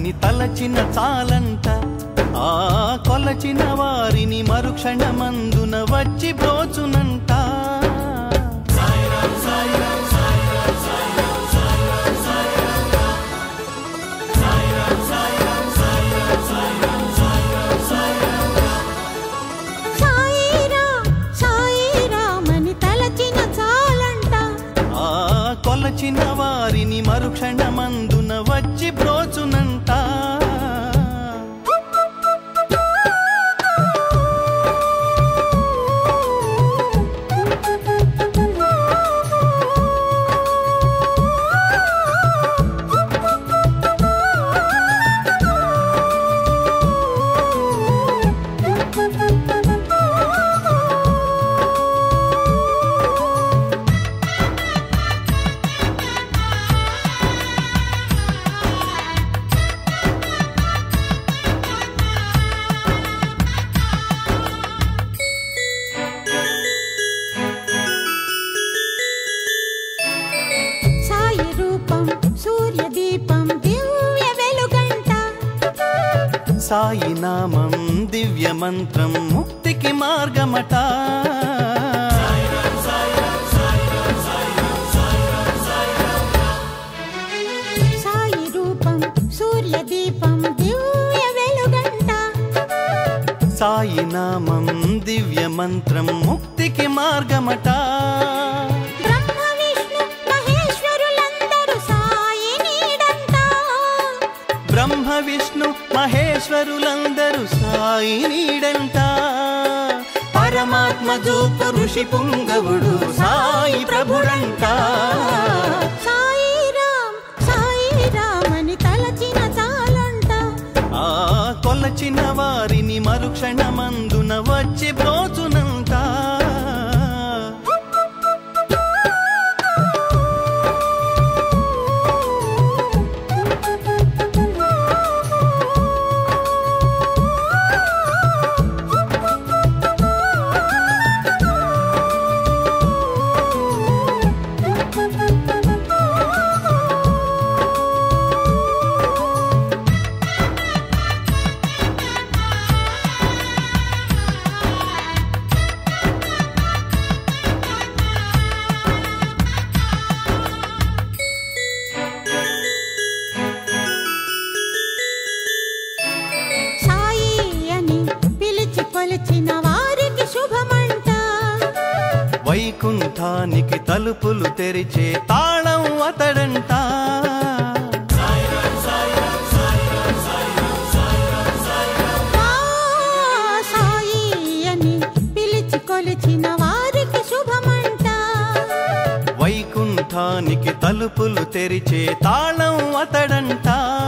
అని తలచిన చాలంట ఆ కొలచిన వారిని మరుక్షణమందున వచ్చి బ్రోచునంట సాయిరా సాయిరామని తలచిన చాలంట ఆ కొలచిన వారిని మరుక్షణమందున వచ్చి బ్రోచునంట సాయి రూపం సూర్యదీపం దివ్య వెలుగంట సాయి నామం దివ్య మంత్రం ముక్తికి మార్గమట సాయి రూపం సూర్యదీపం దివ్య వెలుగంట సాయి నామం దివ్య మంత్రం ముక్తికి మార్గమట బ్రహ్మ విష్ణు మహేశ్వరులందరూ సాయి నీడంట బ్రహ్మ విష్ణు మహేశ్వరులందరూ సాయి నీడంట పరమాత్మ జూపు ఋషి పుంగవుడు సాయి ప్రభుడంట సాయిరాం సాయిరామని తలచిన చాలంట ఆ కొలచిన వారిని మరుక్షణమందున వచ్చి బ్రోచునంట సాయి అని పిలిచి కొలిచిన వారికి శుభమంట వైకుంఠానికి తలుపులు తెరిచే తాళం అతడంట ఆ సాయి అని పిలిచి కొలిచిన వారికి శుభమంట వైకుంఠానికి తలుపులు తెరిచే తాళం అతడంట